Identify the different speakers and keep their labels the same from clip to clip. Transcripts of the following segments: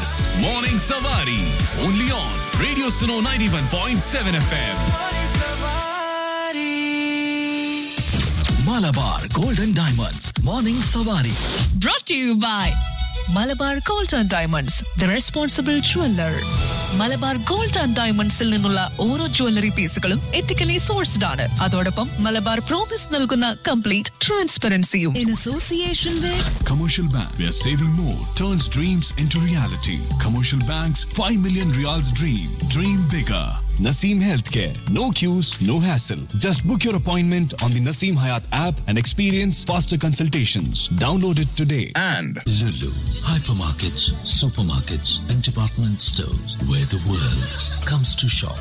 Speaker 1: is Morning Savari. Only on Radio Suno 91.7 FM. Malabar Golden Diamonds. Morning Savari.
Speaker 2: brought to you by Malabar gold and diamonds the responsible jeweller Malabar gold and ഡയമണ്ട്സിൽ നിന്നുള്ള ഓരോ jewellery പീസുകളും ethically sourced ആണ് അതോടൊപ്പം Malabar promise നൽകുന്ന complete ട്രാൻസ്പെറൻസിയും in association with
Speaker 1: Commercial Bank, where saving more turns dreams into reality. Commercial Bank's 5 million reals dream. Dream bigger. Naseem Healthcare. No queues, no hassle. Just book your appointment on the Naseem Hayat app and experience faster consultations. Download it today. And
Speaker 3: Lulu, hypermarkets, supermarkets, and department stores where the world comes to shop.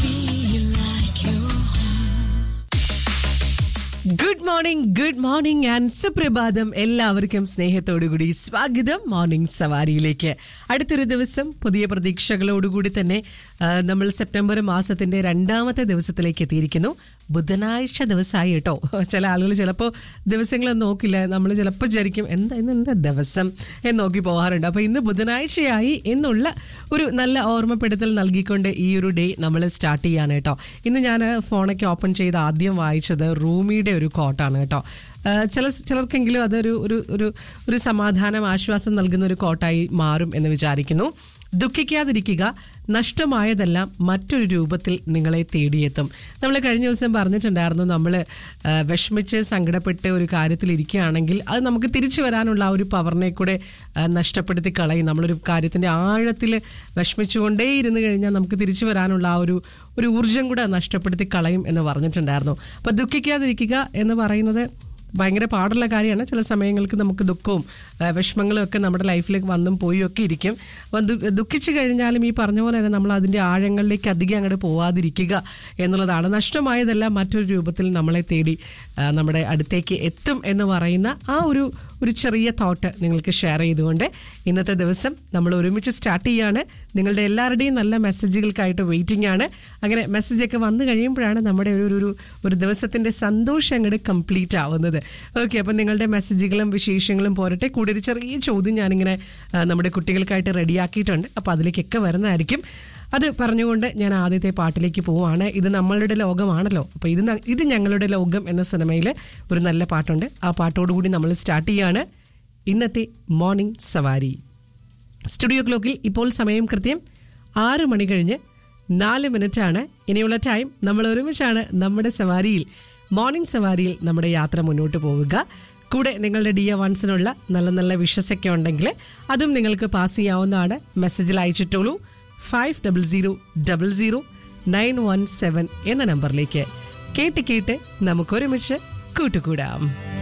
Speaker 4: Good morning good morning and സുപ്രഭാതം എല്ലാവർക്കും സ്നേഹത്തോടുകൂടി സ്വാഗതം morning സവാരിയിലേക്ക് അടുത്തൊരു ദിവസം പുതിയ പ്രതീക്ഷകളോടുകൂടി തന്നെ ആ, നമ്മൾ സെപ്റ്റംബർ മാസത്തിന്റെ രണ്ടാമത്തെ ദിവസത്തിലേക്ക് എത്തിയിരിക്കുന്നു ബുധനാഴ്ച ദിവസമായി കേട്ടോ ചില ആളുകൾ ചിലപ്പോൾ ദിവസങ്ങളൊന്നും നോക്കില്ല നമ്മൾ ചിലപ്പോൾ വിചാരിക്കും എന്താ ഇന്ന് എന്താ ദിവസം എന്ന് നോക്കി പോകാറുണ്ട് അപ്പോൾ ഇന്ന് ബുധനാഴ്ചയായി എന്നുള്ള ഒരു നല്ല ഓർമ്മപ്പെടുത്തൽ നൽകിക്കൊണ്ട് ഈ ഒരു ഡേ നമ്മൾ സ്റ്റാർട്ട് ചെയ്യാണ് കേട്ടോ ഇന്ന് ഞാൻ ഫോണൊക്കെ ഓപ്പൺ ചെയ്ത് ആദ്യം വായിച്ചത് റൂമിയുടെ ഒരു കോട്ടാണ് കേട്ടോ ആ, ചില ചിലർക്കെങ്കിലും അതൊരു ഒരു ഒരു ഒരു സമാധാനം ആശ്വാസം നൽകുന്ന ഒരു കോട്ടായി മാറും എന്ന് വിചാരിക്കുന്നു ദുഃഖിക്കാതിരിക്കുക നഷ്ടമായതെല്ലാം മറ്റൊരു രൂപത്തിൽ നിങ്ങളെ തേടിയെത്തും നമ്മൾ കഴിഞ്ഞ ദിവസം പറഞ്ഞിട്ടുണ്ടായിരുന്നു നമ്മൾ വിഷമിച്ച് സങ്കടപ്പെട്ട് ഒരു കാര്യത്തിൽ ഇരിക്കുകയാണെങ്കിൽ അത് നമുക്ക് തിരിച്ചു വരാനുള്ള ആ ഒരു പവറിനെ കൂടെ ആ, നഷ്ടപ്പെടുത്തി കളയും നമ്മളൊരു കാര്യത്തിൻ്റെ ആഴത്തിൽ വിഷമിച്ചുകൊണ്ടേ ഇരുന്ന് കഴിഞ്ഞാൽ നമുക്ക് തിരിച്ചു വരാനുള്ള ആ ഒരു ഒരു ഊർജം കൂടെ നഷ്ടപ്പെടുത്തി കളയും എന്ന് പറഞ്ഞിട്ടുണ്ടായിരുന്നു അപ്പോൾ ദുഃഖിക്കാതിരിക്കുക എന്ന് പറയുന്നത് ഭയങ്കര പാടുള്ള കാര്യമാണ് ചില സമയങ്ങൾക്ക് നമുക്ക് ദുഃഖവും ആ, വിഷമങ്ങളും ഒക്കെ നമ്മുടെ ലൈഫിലേക്ക് വന്നും പോയും ഒക്കെ ഇരിക്കും അപ്പം ദു- ദുഃഖിച്ചു കഴിഞ്ഞാലും ഈ പറഞ്ഞ പോലെ തന്നെ നമ്മൾ അതിൻ്റെ ആഴങ്ങളിലേക്ക് അധികം അങ്ങോട്ട് പോവാതിരിക്കുക എന്നുള്ളതാണ് നഷ്ടമായതെല്ലാം മറ്റൊരു രൂപത്തിൽ നമ്മളെ തേടി ആ, നമ്മുടെ അടുത്തേക്ക് എത്തും എന്ന് പറയുന്ന ആ ഒരു ഒരു ചെറിയ തോട്ട് നിങ്ങൾക്ക് ഷെയർ ചെയ്തുകൊണ്ട് ഇന്നത്തെ ദിവസം നമ്മൾ ഒരുമിച്ച് സ്റ്റാർട്ട് ചെയ്യാണ് നിങ്ങളുടെ എല്ലാവരുടെയും നല്ല മെസ്സേജുകൾക്കായിട്ട് വെയിറ്റിംഗ് ആണ് അങ്ങനെ മെസ്സേജൊക്കെ വന്നു കഴിയുമ്പോഴാണ് നമ്മുടെ ഒരു ഒരു- ഒരു ഒരു ദിവസത്തിൻ്റെ സന്തോഷം അങ്ങോട്ട് കംപ്ലീറ്റ് ആവുന്നത് ഓക്കെ അപ്പം നിങ്ങളുടെ മെസ്സേജുകളും വിശേഷങ്ങളും പോരട്ടെ കൂടി ഒരു ചെറിയ ചോദ്യം ഞാനിങ്ങനെ ആ, നമ്മുടെ കുട്ടികൾക്കായിട്ട് റെഡിയാക്കിയിട്ടുണ്ട് അപ്പോൾ അതിലേക്കൊക്കെ വരുന്നതായിരിക്കും അത് പറഞ്ഞുകൊണ്ട് ഞാൻ ആദ്യത്തെ പാട്ടിലേക്ക് പോവാണ് ഇത് നമ്മളുടെ ലോകമാണല്ലോ അപ്പോൾ ഇത് ന- ഇത് ഞങ്ങളുടെ ലോകം എന്ന സിനിമയിൽ ഒരു നല്ല പാട്ടുണ്ട് ആ പാട്ടോടുകൂടി നമ്മൾ സ്റ്റാർട്ട് ചെയ്യാണ് ഇന്നത്തെ മോർണിംഗ് സവാരി സ്റ്റുഡിയോ ക്ലോക്കിൽ ഇപ്പോൾ സമയം കൃത്യം ആറ് മണി കഴിഞ്ഞ് നാല് മിനിറ്റാണ് ഇനിയുള്ള ടൈം നമ്മൾ ഒരുമിച്ചാണ് നമ്മുടെ സവാരിയിൽ മോർണിംഗ് സവാരിയിൽ നമ്മുടെ യാത്ര മുന്നോട്ട് പോവുക കൂടെ നിങ്ങളുടെ ഡി എ വൺസിനുള്ള നല്ല നല്ല വിഷസൊക്കെ ഉണ്ടെങ്കിൽ അതും നിങ്ങൾക്ക് പാസ് ചെയ്യാവുന്നതാണ് മെസ്സേജിൽ അയച്ചിട്ടുള്ളൂ five double zero double zero nine one seven എന്ന നമ്പറിലേക്ക് കേട്ട് കേട്ട് നമുക്കൊരുമിച്ച് കൂട്ടുകൂടാം